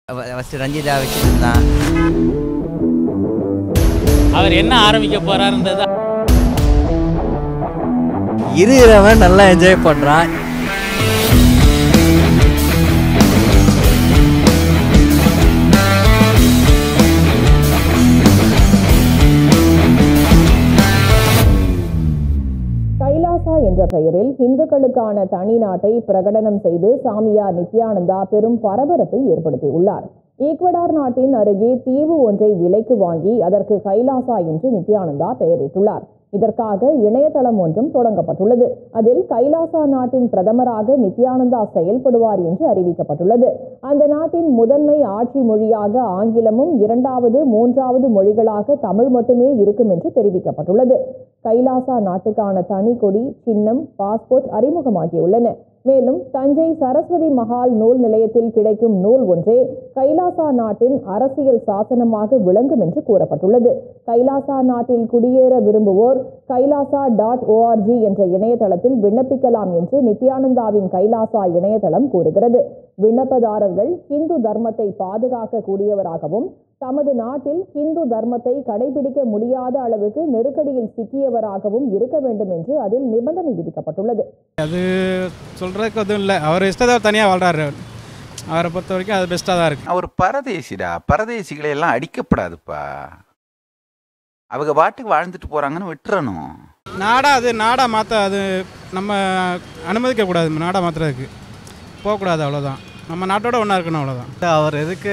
First Ranjitha வச்சுட்டு இருந்தான் அவர் என்ன ஆரம்பிக்க போறாருன்றது இருக்கிறவன் நல்லா என்ஜாய் பண்ணுறான் கைலாசா என்ற பெயரில் இந்துக்களுக்கான தனி நாட்டை பிரகடனம் செய்து சாமியார் நித்யானந்தா பெரும் பரபரப்பை ஏற்படுத்தியுள்ளார் ஈக்வடார் நாட்டின் அருகே தீவு ஒன்றை விலைக்கு வாங்கி அதற்கு கைலாசா என்று நித்யானந்தா பெயரிட்டுள்ளார் இதற்காக இணையதளம் ஒன்றும் தொடங்கப்பட்டுள்ளது அதில் கைலாசா நாட்டின் பிரதமராக நித்யானந்தா செயல்படுவார் என்று அறிவிக்கப்பட்டுள்ளது அந்த நாட்டின் முதன்மை ஆட்சி மொழியாக ஆங்கிலமும் இரண்டாவது மூன்றாவது மொழிகளாக தமிழ் மட்டுமே இருக்கும் என்று தெரிவிக்கப்பட்டுள்ளது கைலாசா நாட்டுக்கான தனி கொடி சின்னம் பாஸ்போர்ட் அறிமுகமாகியுள்ளன மேலும் தஞ்சை சரஸ்வதி மகால் நூல் நிலையத்தில் கிடைக்கும் நூல் ஒன்றே கைலாசா நாட்டின் அரசியல் சாசனமாக விளங்கும் என்று கூறப்பட்டுள்ளது கைலாசா நாட்டில் குடியேற விரும்புவோர் கைலாசா டாட் ஓஆர்ஜி என்ற இணையதளத்தில் விண்ணப்பிக்கலாம் என்று நித்யானந்தாவின் கைலாசா இணையதளம் கூறுகிறது விண்ணப்பதாரர்கள் இந்து தர்மத்தை பாதுகாக்க கூடியவராகவும் தமது நாட்டில் இந்து தர்மத்தை கடைபிடிக்க முடியாத அளவுக்கு நெருக்கடியில் சிக்கியவராகவும் இருக்க வேண்டும் என்று அதில் நிபந்தனை விதிக்கப்பட்டுள்ளது அது சொல்கிறதுக்கு எதுவும் இல்லை அவர் இஷ்டத்தை தனியாக வாழ்றாரு அவரை பொறுத்த வரைக்கும் அது பெஸ்ட்டாக தான் இருக்குது அவர் பரதேசிடா பரதேசிகளை எல்லாம் அடிக்கப்படாதுப்பா அவங்க பாட்டுக்கு வாழ்ந்துட்டு போறாங்கன்னு விட்டுறணும் நாடா அது நாடா மாற்ற அது நம்ம அனுமதிக்க கூடாது நாடா மாற்றுறதுக்கு போகக்கூடாது அவ்வளோதான் நம்ம நாட்டோட ஒன்றா இருக்கணும் அவ்வளோதான் அவர் எதுக்கு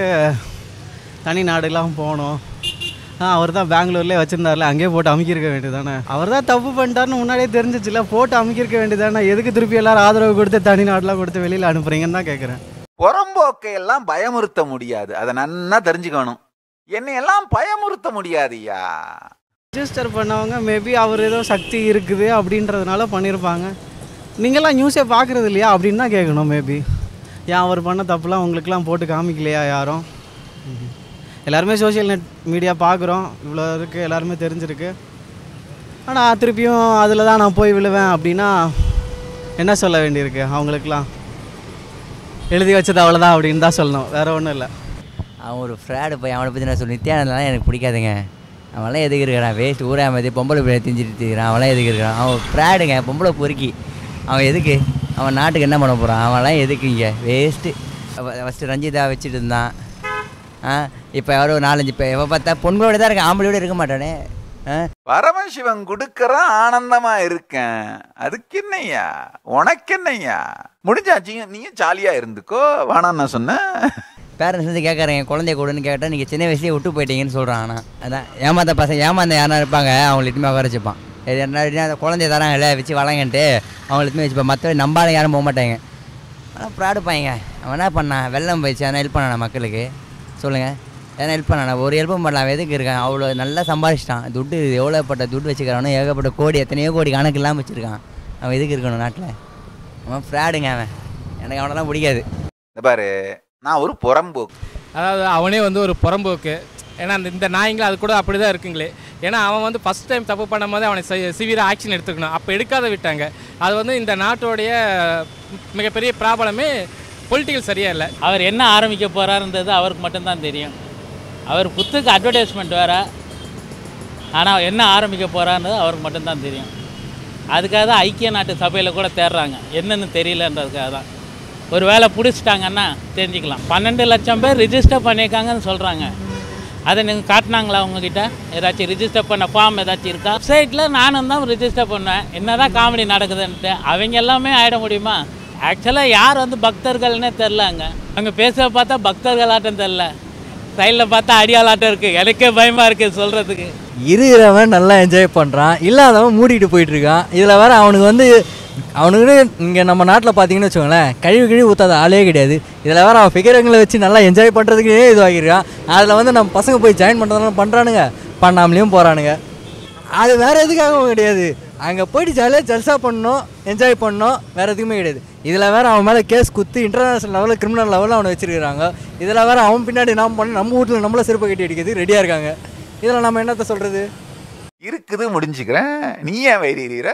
தனி நாடுலாம் போகணும் ஆ அவர் தான் பெங்களூர்லேயே வச்சுருந்தார்ல அங்கேயே போட்டு அமுக்கியிருக்க வேண்டியதானே அவர் தான் தப்பு பண்ணிட்டாருன்னு முன்னாடியே தெரிஞ்சிச்சுல போட்டு அமுக்கியிருக்க வேண்டியதானே எதுக்கு திருப்பி எல்லாரும் ஆதரவு கொடுத்து தனி நாடெலாம் கொடுத்து வெளியில் அனுப்புறீங்கன்னு தான் கேட்குறேன் புறம்போக்கை எல்லாம் பயமுறுத்த முடியாது அதை நன்னா தெரிஞ்சுக்கணும் என்னையெல்லாம் பயமுறுத்த முடியாதுய்யா ரிஜிஸ்டர் பண்ணவங்க மேபி அவர் ஏதோ சக்தி இருக்குது அப்படின்றதுனால பண்ணியிருப்பாங்க நீங்களாம் நியூஸே பார்க்குறது இல்லையா அப்படின்னு தான் கேட்கணும் மேபி ஏன் அவர் பண்ண தப்புலாம் உங்களுக்குலாம் போட்டு காமிக்கலையா யாரும் ம்ஹும். எல்லாருமே சோஷியல் நெட் மீடியா பார்க்குறோம் இவ்வளோ இருக்குது எல்லாருமே தெரிஞ்சிருக்கு ஆனால் திருப்பியும் அதில் தான் நான் போய் விழுவேன் அப்படின்னா என்ன சொல்ல வேண்டியிருக்கு அவங்களுக்குலாம் எழுதி வச்சது அவ்வளோதான் அப்படின்னு தான் சொல்லணும் வேறு ஒன்றும் இல்லை அவன் ஒரு ஃப்ராடு போய் அவனை பற்றி நான் சொல்லி நித்யானந்தெல்லாம் எனக்கு பிடிக்காதுங்க அவன்லாம் எதுக்கு இருக்கிறான் வேஸ்ட் ஊராமதி பொம்பளை பிள்ளை திஞ்சிட்டு இருக்கிறான் அவன்லாம் எதுக்கு இருக்கிறான் அவன் ஃப்ராடுங்க பொம்பளை பொறுக்கி அவன் எதுக்கு அவன் நாட்டுக்கு என்ன பண்ண போகிறான் அவன்லாம் எதுக்கு இங்கே வேஸ்ட்டு ஃபஸ்ட்டு ரஞ்சிதா வச்சுட்டு இருந்தான் ஆ இப்போ யாரோ நாலஞ்சு இப்போ எப்போ பார்த்தா பொண்களோட தான் இருக்கான் ஆம்பளையோட இருக்க மாட்டானே ஆ பரமசிவன் கொடுக்கறான் ஆனந்தமா இருக்கேன் அதுக்கு என்னய்யா உனக்கு என்னய்யா முடிஞ்சாச்சு நீயும் ஜாலியா இருந்துக்கோ வேணாம் நான் சொன்னேன் பேரண்ட்ஸ் வந்து கேட்குறாங்க குழந்தைய கொடுன்னு கேட்டால் நீங்கள் சின்ன வயசுலேயே விட்டு போயிட்டீங்கன்னு சொல்கிறான் ஆனால் அதான் ஏமாந்த பசங்க ஏமாந்த யாரா இருப்பாங்க அவங்களை இட்டுமே உட்கார வச்சுப்பான் இது என்ன அப்படின்னா அந்த குழந்தைய தராங்கல்ல வச்சு வளங்கன்ட்டு அவங்களை இட்டுமே வச்சுப்பான் மற்றபடி நம்பால யாரும் போக மாட்டாங்க ஆனால் ப்ராடு பையங்க அவன் என்ன பண்ணான் வெள்ளம் போயிடுச்சு ஆனால் ஹெல்ப் பண்ணானா மக்களுக்கு சொல்லுங்கள் ஏன்னா ஹெல்ப் பண்ணானா ஒரு ஹெல்ப்பும் பண்ணலாம் அவன் எதுக்கு இருக்கான் அவ்வளோ நல்லா சம்பாதிச்சிட்டான் துட்டு எவ்வளோப்பட்ட துட்டு வச்சுக்கிறானோ ஏகப்பட்ட கோடி எத்தனையோ கோடி கணக்கு இல்லாமல் வச்சுருக்கான் அவன் எதுக்கு இருக்கணும் நாட்டில் அவன் ஃப்ராடுங்க அவன் எனக்கு அவனெல்லாம் பிடிக்காது இந்த பாரு நான் ஒரு புறம்போக்கு அதாவது அவனே வந்து ஒரு புறம்போக்கு ஏன்னா அந்த இந்த நாய்ங்கள அது கூட அப்படி தான் இருக்குங்களே ஏன்னா அவன் வந்து ஃபஸ்ட் டைம் தப்பு பண்ணும்போது அவனை சிவியராக ஆக்ஷன் எடுத்துக்கணும் அப்போ எடுக்காத விட்டாங்க அது வந்து இந்த நாட்டோடைய மிகப்பெரிய ப்ராப்ளமே பொலிட்டிக்கல் சரியா இல்லை அவர் என்ன ஆரம்பிக்க போறாருன்றது அவருக்கு மட்டும்தான் தெரியும் அவர் புத்துக்கு அட்வர்டைஸ்மெண்ட் வேற ஆனால் என்ன ஆரம்பிக்க போறாருன்றது அவருக்கு மட்டும்தான் தெரியும் அதுக்காக தான் ஐக்கிய நாட்டு சபையில் கூட தேடுறாங்க என்னன்னு தெரியலன்றதுக்காக தான் ஒரு வேளை பிடிச்சிட்டாங்கன்னா தெரிஞ்சுக்கலாம் பன்னெண்டு லட்சம் பேர் ரிஜிஸ்டர் பண்ணியிருக்காங்கன்னு சொல்கிறாங்க அதை நீங்கள் காட்டினாங்களா உங்ககிட்ட ஏதாச்சும் ரிஜிஸ்டர் பண்ண ஃபார்ம் ஏதாச்சும் இருக்கா வெப்சைட்டில் நானும் தான் ரிஜிஸ்டர் பண்ணேன் என்னதான் காமெடி நடக்குதுன்ட்டு அவங்க எல்லாமே ஆயிட முடியுமா ஆக்சுவலாக யார் வந்து பக்தர்கள்னே தெரிலங்க அங்கே பேச பார்த்தா பக்தர்களாட்டம் தெரில சைடில் பார்த்தா அடியாளாட்டம் இருக்குது எனக்கே பயமாக இருக்குது சொல்கிறதுக்கு இருக்கிறவன் நல்லா என்ஜாய் பண்ணுறான் இல்லாதவன் மூடிட்டு போயிட்டு இருக்கான் இதில் வேற அவனுக்கு வந்து அவனுக்கு இங்கே நம்ம நாட்டில் பார்த்தீங்கன்னு வச்சுக்கோங்களேன் கழிவு கழிவு ஊற்றாத ஆளே கிடையாது இதில் வேற அவன் ஃபிகரங்களை வச்சு நல்லா என்ஜாய் பண்ணுறதுக்கே இதுவாகிருக்கான் அதில் வந்து நம்ம பசங்க போய் ஜாயின் பண்ணுறதுனால பண்ணுறானுங்க பண்ணாமலேயும் போகிறானுங்க அது வேற எதுக்காகவும் கிடையாது அங்கே போயிட்டு ஜாலியாக ஜல்சா பண்ணணும் என்ஜாய் பண்ணணும் வேற எதுக்குமே கிடையாது இதில் வேற அவன் மேலே கேஸ் குத்து இன்டர்நேஷனல் லெவலில் கிரிமினல் லெவலில் அவனை வச்சிருக்காங்க இதில் வேற அவன் பின்னாடி நாம் பண்ணி நம்ம வீட்டில் நம்மள செருப்பு கட்டி அடிக்கிறது ரெடியாக இருக்காங்க இதில் நம்ம என்னத்த சொல்கிறது இருக்குது முடிஞ்சுக்கிறேன் நீ ஏன் வைரீர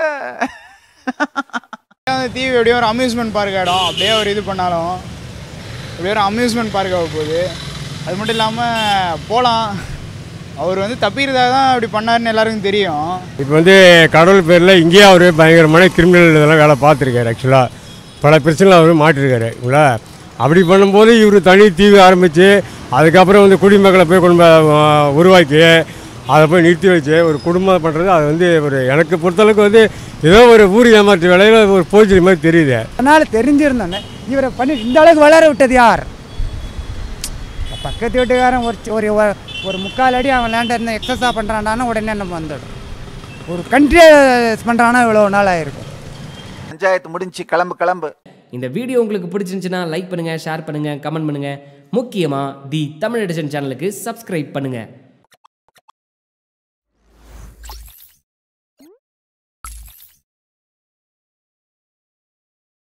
தீவு எப்படியும் ஒரு அம்யூஸ்மெண்ட் பார்க் இடம் அப்படியே ஒரு இது பண்ணாலும் அப்படியே ஒரு அம்யூஸ்மெண்ட் பார்க் ஆக போகுது அது மட்டும் இல்லாமல் போகலாம் அவர் வந்து தப்பிக்கிறதாக தான் அப்படி பண்ணாருன்னு எல்லாருக்கும் தெரியும் இப்போ வந்து கடவுள் பேரில் இங்கேயே அவர் பயங்கரமான கிரிமினல் இதெல்லாம் வேலை பார்த்துருக்காரு ஆக்சுவலாக பல பிரச்சனை அவர் மாட்டிருக்காரு இல்லைங்களா அப்படி பண்ணும்போது இவர் தனி தீவு ஆரம்பித்து அதுக்கப்புறம் வந்து குடிமக்களை போய் கொண்டு போய், ஆ, உருவாக்கி அதை போய் நிறுத்தி வச்சு ஒரு குடும்பம் பண்ணுறது அது வந்து ஒரு எனக்கு பொறுத்தளவுக்கு வந்து ஏதோ ஒரு ஊர் ஏமாற்று வேலையில் ஒரு போச்சு மாதிரி தெரியுது அதனால் தெரிஞ்சிருந்தோன்னே இவரை பண்ணி இந்த அளவுக்கு வளர விட்டது யார் பக்கத்து வீட்டுக்காரன் ஒரு ஒரு ஒரு- ஒரு முக்கால் அடி அவன் லேண்டை இருந்தால் எக்ஸஸாக பண்ணுறான்டானா உடனே நம்ம வந்துடும் ஒரு கண்ட்ரியை பண்ணுறானா இவ்வளோ நாள் ஆயிருக்கும் பஞ்சாயத்து முடிஞ்சு கிளம்பு கிளம்பு இந்த வீடியோ உங்களுக்கு பிடிச்சிருந்துச்சுன்னா லைக் பண்ணுங்கள் ஷேர் பண்ணுங்கள் கமெண்ட் பண்ணுங்கள் முக்கியமாக தி தமிழ் எடிஷன் சேனலுக்கு சப்ஸ்கிரைப் பண்ணுங்கள்